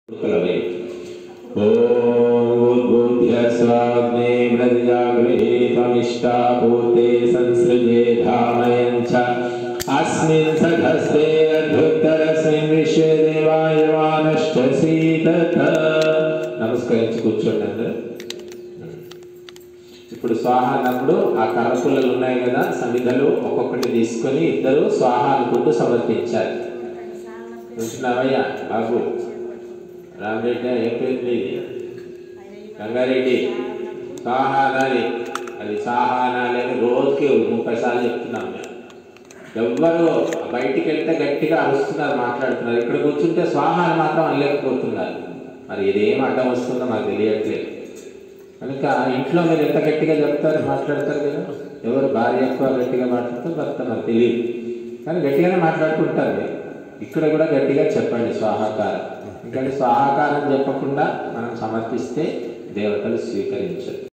కులవే ఓద్భూత్యస్వాగ్నే ప్రజాగృహీతమిష్టాపూర్తే సంసృజే ధామయం చ అస్మిన్ సఘస్తే అద్భుతరస్మిన్ విశ్వే దేవాయమానశ్చ సీతత నమస్కరించి కూర్చోండి అందరూ ఇప్పుడు స్వాహ అన్నప్పుడు ఆ కర్రపుల్లలు ఉన్నాయి కదా సమిధలు ఒక్కొక్కటి తీసుకొని ఇద్దరు స్వాహ అనుకుంటూ సమర్పించాలి చూసినావయ్యా బాబు రామరెడ్డి ఏం పేరు నీది రంగారెడ్డి సాహా అనాలి అది సాహా అనాలి అని రోజుకి ముప్పై సార్లు చెప్తున్నాం మేము ఎవ్వరు బయటికి వెళ్తే గట్టిగా అరుస్తున్నారు మాట్లాడుతున్నారు ఇక్కడ కూర్చుంటే స్వాహాలు మాత్రం అనలేకపోతున్నారు మరి ఇదేం అడ్డం వస్తుందో మాకు తెలియట్లేదు కనుక ఇంట్లో మీరు ఎంత గట్టిగా చెప్తారు మాట్లాడతారు కదా ఎవరు భార్య ఎక్కువ గట్టిగా మాట్లాడుతారు భర్త నాకు తెలియదు కానీ గట్టిగానే మాట్లాడుకుంటారు మీరు ఇక్కడ కూడా గట్టిగా చెప్పండి స్వాహాకారం ఎందుకంటే స్వాహాకారం చెప్పకుండా మనం సమర్పిస్తే దేవతలు స్వీకరించరు